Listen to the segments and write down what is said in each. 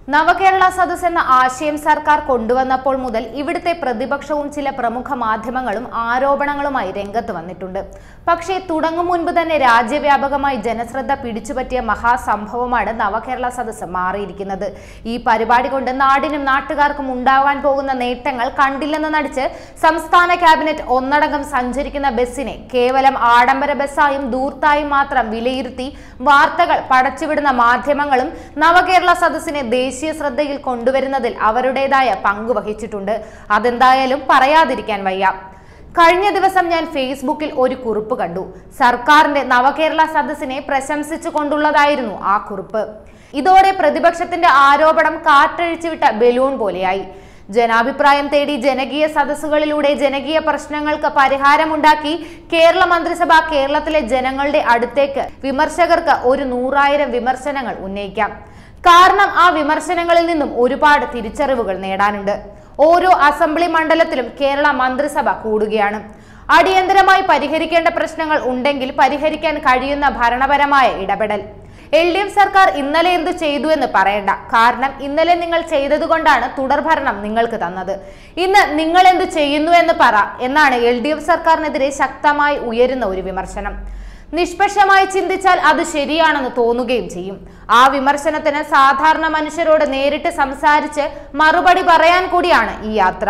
നവകേരള സദസ് എന്ന ആശയം സർക്കാർ കൊണ്ടുവന്നപ്പോൾ മുതൽ ഇവിടുത്തെ പ്രതിപക്ഷവും ചില പ്രമുഖ മാധ്യമങ്ങളും ആരോപണങ്ങളുമായി രംഗത്ത് വന്നിട്ടുണ്ട് പക്ഷേ തുടങ്ങും മുൻപ് തന്നെ രാജ്യവ്യാപകമായി ജനശ്രദ്ധ പിടിച്ചുപറ്റിയ മഹാസംഭവമാണ് നവകേരള സദസ് മാറിയിരിക്കുന്നത് ഈ പരിപാടി കൊണ്ട് നാടിനും നാട്ടുകാർക്കും ഉണ്ടാകാൻ പോകുന്ന നേട്ടങ്ങൾ കണ്ടില്ലെന്ന് നടിച്ച് സംസ്ഥാന ക്യാബിനറ്റ് ഒന്നടങ്കം സഞ്ചരിക്കുന്ന ബസ്സിനെ കേവലം ആഡംബര ബസ്സായും ദൂർത്തായും മാത്രം വിലയിരുത്തി വാർത്തകൾ പടച്ചുവിടുന്ന മാധ്യമങ്ങളും നവകേരള സദസ്സിനെ ദേശീയ ശ്രദ്ധയിൽ കൊണ്ടുവരുന്നതിൽ അവരുടേതായ പങ്ക് വഹിച്ചിട്ടുണ്ട് അതെന്തായാലും പറയാതിരിക്കാൻ വയ്യ കഴിഞ്ഞ ദിവസം ഞാൻ ഫേസ്ബുക്കിൽ ഒരു കുറിപ്പ് കണ്ടു സർക്കാരിന്റെ നവകേരള സദസ്സിനെ പ്രശംസിച്ചു കൊണ്ടുള്ളതായിരുന്നു ആ കുറിപ്പ് ഇതോടെ പ്രതിപക്ഷത്തിന്റെ ആരോപണം കാറ്റഴിച്ചുവിട്ട ബലൂൺ പോലെയായി ജനാഭിപ്രായം തേടി ജനകീയ സദസ്സുകളിലൂടെ ജനകീയ പ്രശ്നങ്ങൾക്ക് പരിഹാരമുണ്ടാക്കി കേരള മന്ത്രിസഭ കേരളത്തിലെ ജനങ്ങളുടെ അടുത്തേക്ക് വിമർശകർക്ക് ഒരു നൂറായിരം വിമർശനങ്ങൾ ഉന്നയിക്കാം കാരണം ആ വിമർശനങ്ങളിൽ നിന്നും ഒരുപാട് തിരിച്ചറിവുകൾ നേടാനുണ്ട് ഓരോ അസംബ്ലി മണ്ഡലത്തിലും കേരള മന്ത്രിസഭ കൂടുകയാണ് അടിയന്തരമായി പരിഹരിക്കേണ്ട പ്രശ്നങ്ങൾ ഉണ്ടെങ്കിൽ പരിഹരിക്കാൻ കഴിയുന്ന ഭരണപരമായ ഇടപെടൽ എൽ ഡി എഫ് സർക്കാർ ഇന്നലെ എന്ത് ചെയ്തു എന്ന് പറയണ്ട കാരണം ഇന്നലെ നിങ്ങൾ ചെയ്തതുകൊണ്ടാണ് തുടർഭരണം നിങ്ങൾക്ക് തന്നത് ഇന്ന് നിങ്ങൾ എന്ത് ചെയ്യുന്നു എന്ന് പറ എന്നാണ് എൽ ഡി എഫ് സർക്കാരിനെതിരെ ശക്തമായി ഉയരുന്ന ഒരു വിമർശനം നിഷ്പക്ഷമായി ചിന്തിച്ചാൽ അത് ശരിയാണെന്ന് തോന്നുകയും ചെയ്യും ആ വിമർശനത്തിന് സാധാരണ മനുഷ്യരോട് നേരിട്ട് സംസാരിച്ച് മറുപടി പറയാൻ കൂടിയാണ് ഈ യാത്ര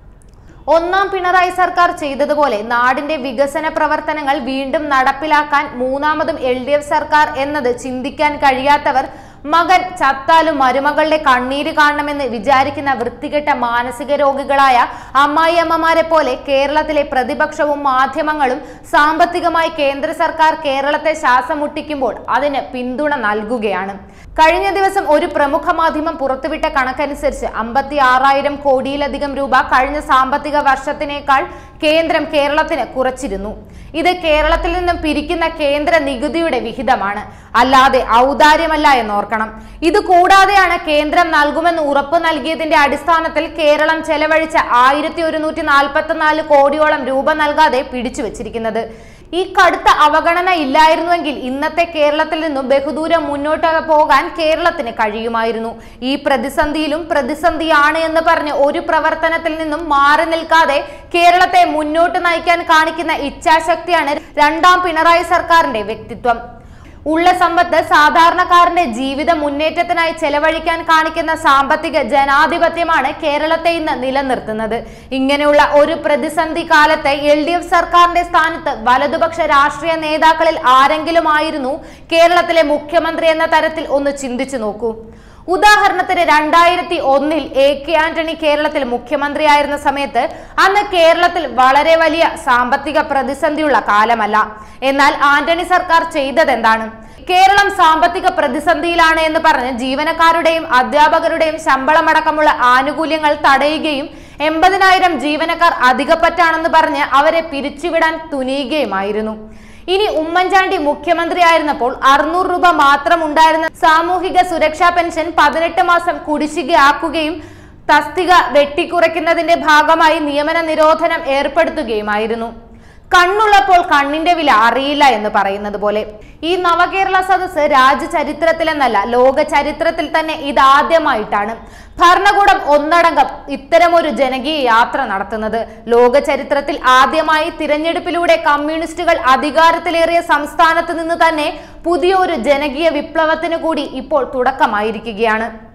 ഒന്നാം പിണറായി സർക്കാർ ചെയ്തതുപോലെ നാടിന്റെ വികസന പ്രവർത്തനങ്ങൾ വീണ്ടും നടപ്പിലാക്കാൻ മൂന്നാമതും എൽ ഡി എഫ് സർക്കാർ എന്നത് ചിന്തിക്കാൻ കഴിയാത്തവർ മകൻ ചത്താലും മരുമകളുടെ കണ്ണീര് കാണണമെന്ന് വിചാരിക്കുന്ന വൃത്തികെട്ട മാനസിക രോഗികളായ അമ്മായിയമ്മമാരെ പോലെ കേരളത്തിലെ പ്രതിപക്ഷവും മാധ്യമങ്ങളും സാമ്പത്തികമായി കേന്ദ്ര സർക്കാർ കേരളത്തെ ശ്വാസം മുട്ടിക്കുമ്പോൾ അതിന് പിന്തുണ നൽകുകയാണ് കഴിഞ്ഞ ദിവസം ഒരു പ്രമുഖ മാധ്യമം പുറത്തുവിട്ട കണക്കനുസരിച്ച് അമ്പത്തി ആറായിരം കോടിയിലധികം രൂപ കഴിഞ്ഞ സാമ്പത്തിക വർഷത്തിനേക്കാൾ കേന്ദ്രം കേരളത്തിന് കുറച്ചിരുന്നു ഇത് കേരളത്തിൽ നിന്നും പിരിക്കുന്ന കേന്ദ്ര നികുതിയുടെ വിഹിതമാണ് അല്ലാതെ ഔദാര്യമല്ല എന്നോർക്കണം ഇത് കൂടാതെയാണ് കേന്ദ്രം നൽകുമെന്ന് ഉറപ്പു നൽകിയതിന്റെ അടിസ്ഥാനത്തിൽ കേരളം ചെലവഴിച്ച ആയിരത്തി ഒരുന്നൂറ്റി നാൽപ്പത്തിനാല് കോടിയോളം രൂപ നൽകാതെ പിടിച്ചു വെച്ചിരിക്കുന്നത് ഈ കടുത്ത അവഗണന ഇല്ലായിരുന്നുവെങ്കിൽ ഇന്നത്തെ കേരളത്തിൽ നിന്നും ബഹുദൂരം മുന്നോട്ട് പോകാൻ കേരളത്തിന് കഴിയുമായിരുന്നു ഈ പ്രതിസന്ധിയിലും പ്രതിസന്ധിയാണ് എന്ന് പറഞ്ഞ് ഒരു പ്രവർത്തനത്തിൽ നിന്നും മാറി നിൽക്കാതെ കേരളത്തെ മുന്നോട്ട് നയിക്കാൻ കാണിക്കുന്ന ഇച്ഛാശക്തിയാണ് രണ്ടാം പിണറായി സർക്കാരിന്റെ വ്യക്തിത്വം ഉള്ള സമ്പത്ത് സാധാരണക്കാരന്റെ ജീവിത മുന്നേറ്റത്തിനായി ചെലവഴിക്കാൻ കാണിക്കുന്ന സാമ്പത്തിക ജനാധിപത്യമാണ് കേരളത്തെ ഇന്ന് നിലനിർത്തുന്നത് ഇങ്ങനെയുള്ള ഒരു പ്രതിസന്ധി കാലത്ത് എൽ ഡി എഫ് സർക്കാരിന്റെ സ്ഥാനത്ത് വലതുപക്ഷ രാഷ്ട്രീയ നേതാക്കളിൽ ആരെങ്കിലും ആയിരുന്നു കേരളത്തിലെ മുഖ്യമന്ത്രി എന്ന തരത്തിൽ ഒന്ന് ചിന്തിച്ചു നോക്കൂ ഉദാഹരണത്തിന് രണ്ടായിരത്തി ഒന്നിൽ എ കെ ആന്റണി കേരളത്തിൽ മുഖ്യമന്ത്രിയായിരുന്ന സമയത്ത് അന്ന് കേരളത്തിൽ വളരെ വലിയ സാമ്പത്തിക പ്രതിസന്ധിയുള്ള കാലമല്ല എന്നാൽ ആന്റണി സർക്കാർ ചെയ്തത് എന്താണ് കേരളം സാമ്പത്തിക പ്രതിസന്ധിയിലാണ് എന്ന് പറഞ്ഞ് ജീവനക്കാരുടെയും അധ്യാപകരുടെയും ശമ്പളമടക്കമുള്ള ആനുകൂല്യങ്ങൾ തടയുകയും എൺപതിനായിരം ജീവനക്കാർ അധികപ്പറ്റാണെന്ന് പറഞ്ഞ് അവരെ പിരിച്ചുവിടാൻ തുനിയുകയുമായിരുന്നു ഇനി ഉമ്മൻചാണ്ടി മുഖ്യമന്ത്രിയായിരുന്നപ്പോൾ അറുന്നൂറ് രൂപ മാത്രം ഉണ്ടായിരുന്ന സാമൂഹിക സുരക്ഷാ പെൻഷൻ പതിനെട്ട് മാസം കുടിശ്ശികയാക്കുകയും തസ്തിക വെട്ടിക്കുറയ്ക്കുന്നതിന്റെ ഭാഗമായി നിയമന നിരോധനം ഏർപ്പെടുത്തുകയുമായിരുന്നു കണ്ണുള്ളപ്പോൾ കണ്ണിന്റെ വില അറിയില്ല എന്ന് പറയുന്നത് പോലെ ഈ നവകേരള സദസ് രാജ്യചരിത്രത്തിലെന്നല്ല ലോക ചരിത്രത്തിൽ തന്നെ ഇതാദ്യമായിട്ടാണ് ഭരണകൂടം ഒന്നടങ്കം ഇത്തരമൊരു ജനകീയ യാത്ര നടത്തുന്നത് ലോക ചരിത്രത്തിൽ ആദ്യമായി തിരഞ്ഞെടുപ്പിലൂടെ കമ്മ്യൂണിസ്റ്റുകൾ അധികാരത്തിലേറിയ സംസ്ഥാനത്ത് നിന്ന് തന്നെ പുതിയൊരു ജനകീയ വിപ്ലവത്തിന് കൂടി ഇപ്പോൾ തുടക്കമായിരിക്കുകയാണ്